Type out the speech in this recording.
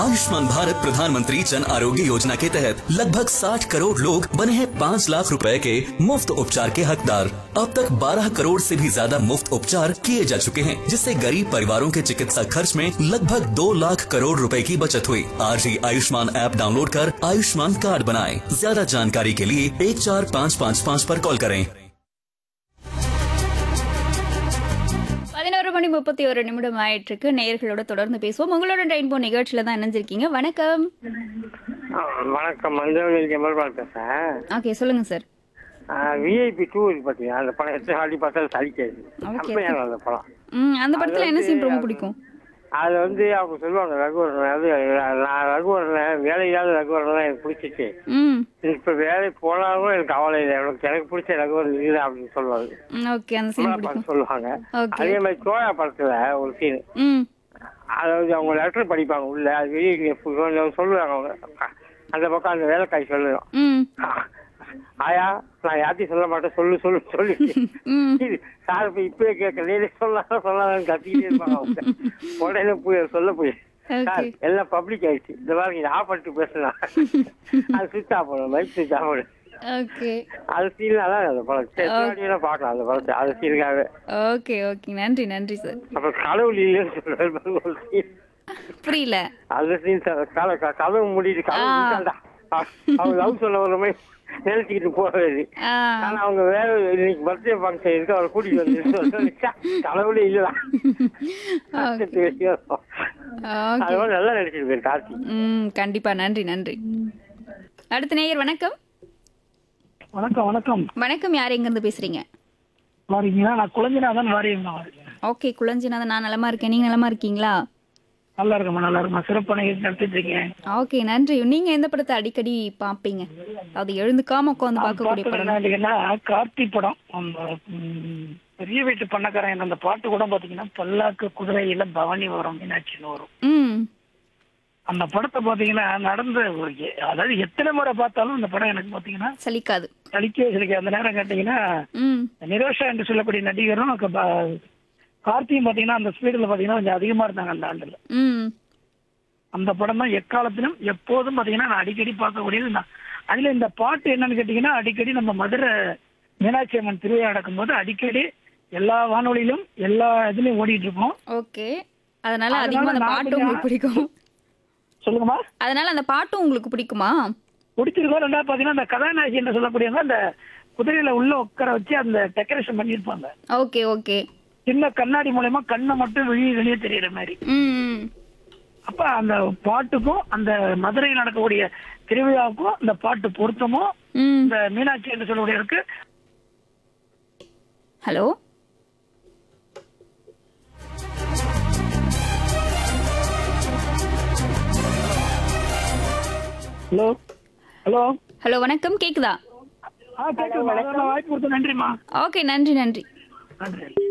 आयुष्मान भारत प्रधानमंत्री जन आरोग्य योजना के तहत लगभग 60 करोड़ लोग बने हैं 5 लाख रुपए के मुफ्त उपचार के हकदार अब तक 12 करोड़ से भी ज्यादा मुफ्त उपचार किए जा चुके हैं जिससे गरीब परिवारों के चिकित्सा खर्च में लगभग 2 लाख करोड़ रुपए की बचत हुई आज ही आयुष्मान ऐप डाउनलोड कर आयुष्मान कार्ड बनाएं ज्यादा जानकारी के लिए एक चार पाँच पाँच पाँच पर कॉल करें பதினோரு மணி முப்பத்தி ஒரு நிமிடம் ஆயிட்டிருக்கு நேயர்களோட தொடர்ந்து பேசுவோம் உங்களோட ட்ரெயின் போ நிகழ்ச்சியில தான் இணைஞ்சிருக்கீங்க வணக்கம் ஆ, வணக்கம் மஞ்சள் ஜெமல்பால் பேசுறேன் ஓகே சொல்லுங்க சார் விஐபி டூ இருக்கு பாத்தீங்க அந்த படம் எத்தனை வாட்டி பார்த்தாலும் சலிக்காது Okay. செம்மையான அந்த படம் ம் அந்த படத்துல என்ன சீன் ரொம்ப அது- பிடிக்கும் அது வந்து அவங்க சொல்லுவாங்க ரகுவரன் அது நான் ரகுவரன் வேலையில்லாத ரகுவரன் எனக்கு பிடிச்சிச்சு ம் இப்ப வேலை போனாலும் எனக்கு கவலை இல்லை எனக்கு எனக்கு பிடிச்ச ரகுவரன் இல்லை அப்படின்னு சொல்லுவாங்க ஓகே அந்த சீன் கமலா பிடிக்கும் பாட்டு சொல்லுவாங்க Okay. அதே மாதிரி சோழா படத்துல ஒரு சீன் ம் அதாவது அவங்க லெட்டர் படிப்பாங்க உள்ள அது வெளியே கொஞ்சம் சொல்லுவாங்க அவங்க அந்த பக்கம் அந்த வேலைக்காய் சொல்லுவோம் ம் ஆயா நான் யார்ட்டையும் சொல்ல மாட்டேன் சொல்லு சொல்லு சொல்லு ம் இது சார் இப்ப இப்பவே கேட்க நீ சொல்லாத சொல்லாதான் கத்திக்கிட்டே இருப்பாங்க அவங்க உடனே போய் சொல்ல போய் சார் ஓகே எல்லாம் பப்ளிக் ஆயிடுச்சு இந்த மாதிரி இது ஆஃப் பண்ணிட்டு பேசலாம் அது சுவிச் ஆஃப் பண்ணும் மைக் சுவிச் ஆஃப் பண்ணு ஓகே அது சீன் தான் அந்த படம் சரி, பின்னாடியெல்லாம் பார்க்கலாம் அந்த படத்தை அது சீனுக்காகவே ஓகே ஓகே நன்றி நன்றி சார் அப்புறம் கடவுள் இல்லைன்னு சொல்லுவாரு பாருங்க ஒரு scene. புரியல அந்த சீன் கதவு மூடிட்டு கதவு ஆ. மூடிட்டான்டா. அவங்க லவ் சொல்ல வர மாதிரி நினைச்சுக்கிட்டு போறது ஆ ஆனா அவங்க வேற இன்னைக்கு பர்த்டே ஃபங்க்ஷன் இருக்கு அவரை கூட்டிட்டு வந்து கடவுளே இல்லதான் ஓகே அது மாதிரி நல்லா நடிச்சிருக்காரு கார்த்தி ம் கண்டிப்பா நன்றி நன்றி அடுத்த நேயர் வணக்கம் வணக்கம் வணக்கம் வணக்கம் யார் எங்க இருந்து பேசுறீங்க வாரீங்களா நான் குழந்தைநாதன் வாரியங்க ஓகே குளஞ்சிநாதன் நான் நலமா இருக்கேன் நீங்க நலமா இருக்கீங்களா நல்லா இருக்கமா நல்லா இருக்குமா சிறப்பான நிகழ்ச்சி நடத்திட்டு இருக்கேன் ஓகே நன்றி நீங்க எந்த படத்தை அடிக்கடி பாப்பீங்க அது எழுந்துக்காம உட்காந்து பார்க்கக்கூடிய பார்த்தது படம் என்ன கேட்டீங்கன்னா, கார்த்தி படம் அந்த ம், பெரிய வீட்டு பண்ணக்காரன் அந்த பாட்டு கூட பாத்தீங்கன்னா பல்லாக்கு குதிரையில பவனி வரும் மீனாட்சின்னு வரும் ம் அந்த படத்தை பாத்தீங்கன்னா நடந்த ஒரு எ- அதாவது எத்தனை முறை பார்த்தாலும் அந்த படம் எனக்கு பாத்தீங்கன்னா சலிக்காது சலிக்கவே சலிக்க அந்த நேரம் கேட்டீங்கன்னா ம் நிரோஷா என்று சொல்லக்கூடிய நடிகரும் க- ப- கார்த்தியும் பாத்தீங்கன்னா அந்த ஸ்பீடுல பாத்தீங்கன்னா கொஞ்சம் அதிகமா இருந்தாங்க அந்த ஆண்டுல ம் அந்த படம் தான் எக்காலத்திலும் எப்போதும் பாத்தீங்கன்னா நான் அடிக்கடி பார்க்கக்கூடியது நான் அதுல இந்த பாட்டு என்னன்னு கேட்டீங்கன்னா அடிக்கடி நம்ம மதுரை மீனாட்சி அம்மன் திருவிழா நடக்கும்போது அடிக்கடி எல்லா வானொலியிலும் எல்லா இதுலயும் ஓடிட்டு இருக்கோம் ஓகே அதனால அதனால அதிகமா அந்த நான் பாட்டு கொஞ்சம் உங்களுக்கு பிடிக்கும் சொல்லுங்கம்மா அதனால அந்த பாட்டும் உங்களுக்கு பிடிக்குமா பிடிச்சிருக்கோம் ரெண்டாவது பாத்தீங்கன்னா அந்த கதாநாயகி என்ன சொல்லக்கூடியவங்க அந்த குதிரையில உள்ள உட்கார வச்சு அந்த டெக்கரேஷன் பண்ணியிருப்பாங்க ஓகே ஓகே சின்ன கண்ணாடி மூலயமா கண்ணை மட்டும் வெளியே வெளியே தெரியற மாதிரி ம் ம். அப்ப அந்த பாட்டுக்கும் அந்த மதுரையில் நடக்கக்கூடிய திருவிழாவுக்கும் அந்த பாட்டு பொருத்தமும் ம் இந்த மீனாட்சி என்று சொல்லக்கூடிய இருக்கு ஹலோ ஹலோ ஹலோ ஹலோ வணக்கம் கேக்குதா ஆ கேட்குது வாய்ப்பு கொடுத்த நன்றிம்மா ஓகே நன்றி நன்றி நன்றி